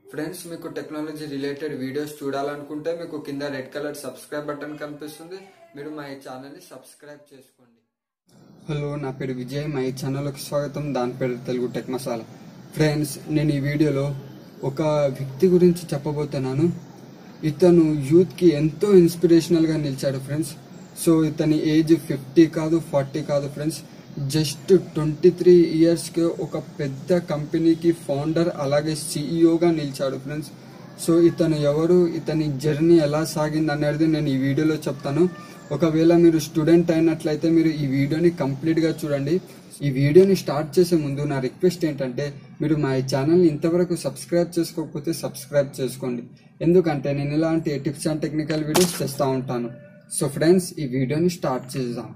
friends మీకు technology related videos చూడాలనుకుంటే మీకు కింద రెడ్ కలర్ సబ్స్క్రైబ్ బటన్ కనిపిస్తుంది మీరు మా ఈ ఛానల్ని సబ్స్క్రైబ్ చేసుకోండి హలో నా పేరు విజయ్ మా ఈ ఛానల్కి స్వాగతం దాని పేరు తెలుగు టెక్ మసాలా ఫ్రెండ్స్ నేను ఈ వీడియోలో ఒక వ్యక్తి గురించి చెప్పబోతున్నాను ఇతను యూత్కి ఎంతో ఇన్స్పిరేషనల్గా నిలిచాడు ఫ్రెండ్స్ సో ఇతని ఏజ్ ఫిఫ్టీ కాదు ఫార్టీ కాదు ఫ్రెండ్స్ జస్ట్ ట్వంటీ త్రీ ఇయర్స్కి ఒక పెద్ద కంపెనీకి ఫౌండర్ అలాగే సిఇఓగా నిలిచాడు ఫ్రెండ్స్ సో ఇతను ఎవరు ఇతని జర్నీ ఎలా సాగింది అనేది నేను ఈ వీడియోలో చెప్తాను ఒకవేళ మీరు స్టూడెంట్ అయినట్లయితే మీరు ఈ వీడియోని కంప్లీట్గా చూడండి ఈ వీడియోని స్టార్ట్ చేసే ముందు నా రిక్వెస్ట్ ఏంటంటే మీరు మా ఈ ఛానల్ని ఇంతవరకు సబ్స్క్రైబ్ చేసుకోకపోతే సబ్స్క్రైబ్ చేసుకోండి ఎందుకంటే నేను ఇలాంటి టిప్స్ అండ్ టెక్నికల్ వీడియోస్ చేస్తూ ఉంటాను సో ఫ్రెండ్స్ ఈ వీడియోని స్టార్ట్ చేద్దాం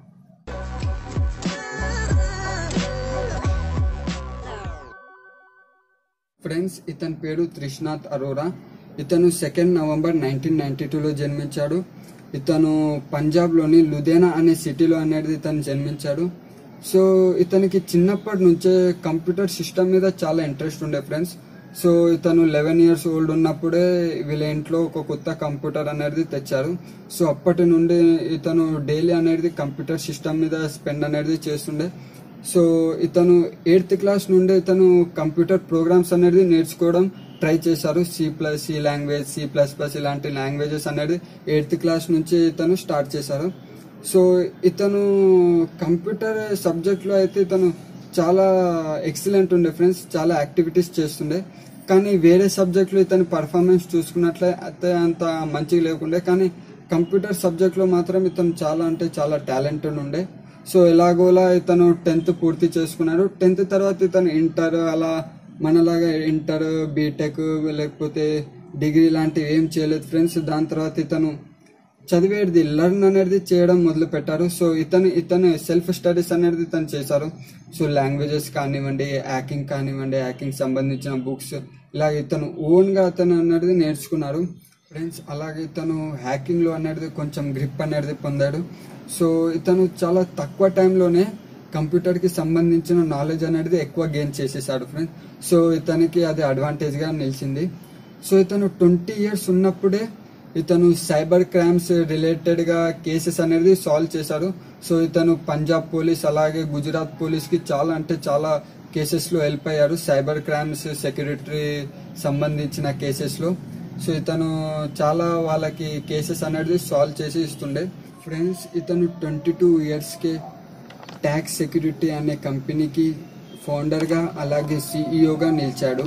ఫ్రెండ్స్ ఇతని పేరు త్రిష్నాథ్ అరోరా ఇతను సెకండ్ నవంబర్ నైన్టీన్ నైన్టీ టూలో జన్మించాడు ఇతను పంజాబ్లోని లుధేనా అనే సిటీలో అనేది ఇతను జన్మించాడు సో ఇతనికి చిన్నప్పటి నుంచే కంప్యూటర్ సిస్టమ్ మీద చాలా ఇంట్రెస్ట్ ఉండే ఫ్రెండ్స్ సో ఇతను లెవెన్ ఇయర్స్ ఓల్డ్ ఉన్నప్పుడే వీళ్ళ ఇంట్లో ఒక కొత్త కంప్యూటర్ అనేది తెచ్చారు సో అప్పటి నుండి ఇతను డైలీ అనేది కంప్యూటర్ సిస్టమ్ మీద స్పెండ్ అనేది చేస్తుండే సో ఇతను ఎయిత్ క్లాస్ నుండి ఇతను కంప్యూటర్ ప్రోగ్రామ్స్ అనేది నేర్చుకోవడం ట్రై చేశారు C plus C language C plus plus ఇలాంటి లాంగ్వేజెస్ అనేది ఎయిత్ క్లాస్ నుంచి ఇతను స్టార్ట్ చేశారు సో ఇతను కంప్యూటర్ సబ్జెక్ట్లో అయితే ఇతను చాలా ఎక్సలెంట్ ఉండే ఫ్రెండ్స్ చాలా యాక్టివిటీస్ చేస్తుండే కానీ వేరే సబ్జెక్ట్లో ఇతని పర్ఫార్మెన్స్ చూసుకున్నట్లయితే అంత మంచిగా లేకుండే కానీ కంప్యూటర్ సబ్జెక్ట్లో మాత్రం ఇతను చాలా అంటే చాలా టాలెంటెడ్ ఉండే సో ఎలాగోలా ఇతను టెన్త్ పూర్తి చేసుకున్నాడు టెన్త్ తర్వాత ఇతను ఇంటర్ అలా మనలాగా ఇంటర్ బీటెక్ లేకపోతే డిగ్రీ లాంటివి ఏం చేయలేదు ఫ్రెండ్స్ దాని తర్వాత ఇతను చదివేది లర్న్ అనేది చేయడం మొదలు పెట్టారు సో ఇతను ఇతను సెల్ఫ్ స్టడీస్ అనేది ఇతను చేశారు సో లాంగ్వేజెస్ కానివ్వండి యాకింగ్ కానివ్వండి యాకింగ్ సంబంధించిన బుక్స్ ఇలాగ ఇతను ఓన్గా అతను అనేది నేర్చుకున్నారు ఫ్రెండ్స్ అలాగే ఇతను హ్యాకింగ్లో అనేది కొంచెం గ్రిప్ అనేది పొందాడు సో ఇతను చాలా తక్కువ టైంలోనే కంప్యూటర్కి సంబంధించిన నాలెడ్జ్ అనేది ఎక్కువ గెయిన్ చేసేసాడు ఫ్రెండ్స్ సో ఇతనికి అది అడ్వాంటేజ్గా నిలిచింది సో ఇతను ట్వంటీ ఇయర్స్ ఉన్నప్పుడే ఇతను సైబర్ క్రైమ్స్ రిలేటెడ్గా కేసెస్ అనేది సాల్వ్ చేశాడు సో ఇతను పంజాబ్ పోలీస్ అలాగే గుజరాత్ పోలీస్కి చాలా అంటే చాలా కేసెస్లో హెల్ప్ అయ్యారు సైబర్ క్రైమ్స్ సెక్యూరిటీ సంబంధించిన కేసెస్లో సో ఇతను చాలా వాళ్ళకి కేసెస్ అనేది సాల్వ్ చేసి ఇస్తుండే ఫ్రెండ్స్ ఇతను ట్వంటీ టూ ఇయర్స్కి ట్యాక్స్ సెక్యూరిటీ అనే కంపెనీకి ఫౌండర్గా అలాగే సిఇఓగా నిలిచాడు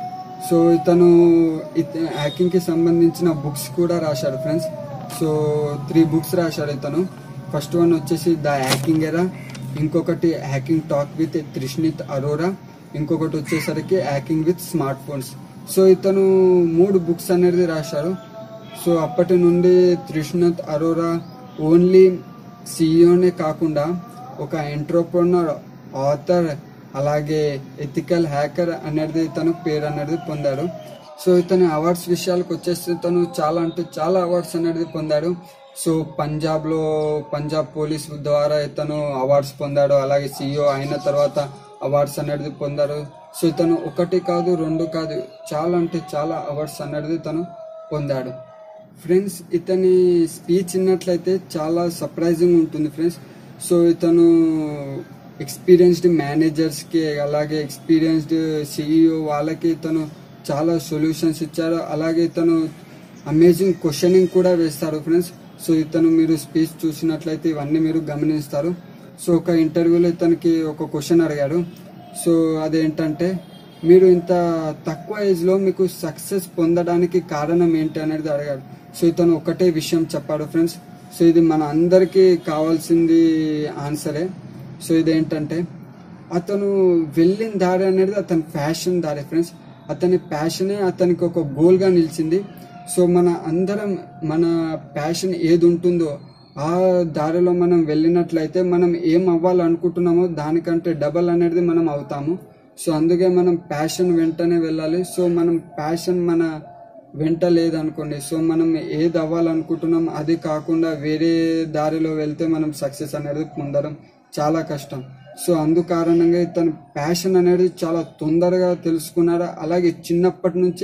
సో ఇతను హ్యాకింగ్కి సంబంధించిన బుక్స్ కూడా రాశాడు ఫ్రెండ్స్ సో త్రీ బుక్స్ రాశాడు ఇతను ఫస్ట్ వన్ వచ్చేసి ద హ్యాకింగ్ ఎరా ఇంకొకటి hacking talk with Trishneet Arora ఇంకొకటి వచ్చేసరికి hacking with smart phones so ఇతను మూడు బుక్స్ అనేది రాశాడు సో అప్పటి నుండి త్రిష్ణత్ అరోరా ఓన్లీ సిఇఓనే కాకుండా ఒక ఎంట్రోప్రనర్ ఆథర్ అలాగే ఎథికల్ హ్యాకర్ అనేది ఇతను పేరు అనేది పొందాడు సో ఇతని అవార్డ్స్ విషయాలకు వచ్చేసి ఇతను చాలా అంటే చాలా అవార్డ్స్ అనేది పొందాడు సో పంజాబ్లో పంజాబ్ పోలీస్ ద్వారా ఇతను అవార్డ్స్ పొందాడు అలాగే సిఇఓ అయిన తర్వాత అవార్డ్స్ అనేది పొందాడు సో ఇతను ఒకటి కాదు రెండు కాదు చాలా అంటే చాలా అవార్డ్స్ అనేది ఇతను పొందాడు ఫ్రెండ్స్ ఇతని స్పీచ్ విన్నట్లయితే చాలా సర్ప్రైజింగ్ ఉంటుంది ఫ్రెండ్స్ సో ఇతను ఎక్స్పీరియన్స్డ్ మేనేజర్స్కి అలాగే ఎక్స్పీరియన్స్డ్ సిఇఓ వాళ్ళకి ఇతను చాలా సొల్యూషన్స్ ఇచ్చారు అలాగే ఇతను అమేజింగ్ క్వశ్చనింగ్ కూడా వేస్తారు ఫ్రెండ్స్ సో ఇతను మీరు స్పీచ్ చూసినట్లయితే ఇవన్నీ మీరు గమనిస్తారు సో ఒక ఇంటర్వ్యూలో ఇతనికి ఒక క్వశ్చన్ అడిగాడు సో అదేంటంటే మీరు ఇంత తక్కువ ఏజ్లో మీకు సక్సెస్ పొందడానికి కారణం ఏంటి అనేది అడిగాడు సో ఇతను ఒకటే విషయం చెప్పాడు ఫ్రెండ్స్ సో ఇది మన అందరికీ కావాల్సింది ఆన్సరే సో ఇదేంటంటే అతను వెళ్ళిన దారి అనేది అతని ఫ్యాషన్ దారి ఫ్రెండ్స్ అతని ప్యాషనే అతనికి ఒక గోల్గా నిలిచింది సో మన అందరం మన ప్యాషన్ ఏది ఉంటుందో ఆ దారిలో మనం వెళ్ళినట్లయితే మనం ఏం అవ్వాలనుకుంటున్నామో దానికంటే డబల్ అనేది మనం అవుతాము సో అందుకే మనం ప్యాషన్ వెంటనే వెళ్ళాలి సో మనం ప్యాషన్ మన వెంట లేదనుకోండి సో మనం ఏది అవ్వాలనుకుంటున్నాం అది కాకుండా వేరే దారిలో వెళ్తే మనం సక్సెస్ అనేది పొందడం చాలా కష్టం సో అందు కారణంగా ఇతను ప్యాషన్ అనేది చాలా తొందరగా తెలుసుకున్నాడు అలాగే చిన్నప్పటి నుంచే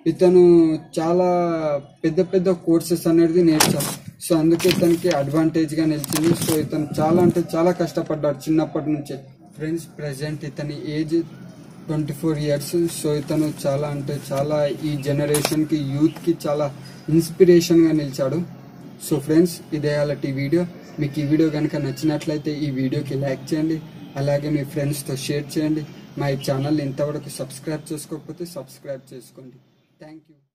ఇతను చాలా పెద్ద పెద్ద కోర్సెస్ అనేది నేర్చాడు సో అందుకే ఇతనికి అడ్వాంటేజ్ గా నిలిచింది సో ఇతను చాలా అంటే చాలా కష్టపడ్డాడు చిన్నప్పటి నుంచే ఫ్రెండ్స్ ప్రెసెంట్ ఇతని age twenty four years so ఇతను చాలా అంటే చాలా ఈ జనరేషన్ కి యూత్ కి చాలా ఇన్స్పిరేషన్ గా నిలిచాడు సో ఫ్రెండ్స్ ఇదే అలాంటి వీడియో మీకు ఈ వీడియో కనుక నచ్చినట్లయితే ఈ వీడియోకి లైక్ చేయండి అలాగే మీ ఫ్రెండ్స్తో షేర్ చేయండి మా ఈ ఛానల్ ఇంతవరకు సబ్స్క్రైబ్ చేసుకోకపోతే సబ్స్క్రైబ్ చేసుకోండి థ్యాంక్ యూ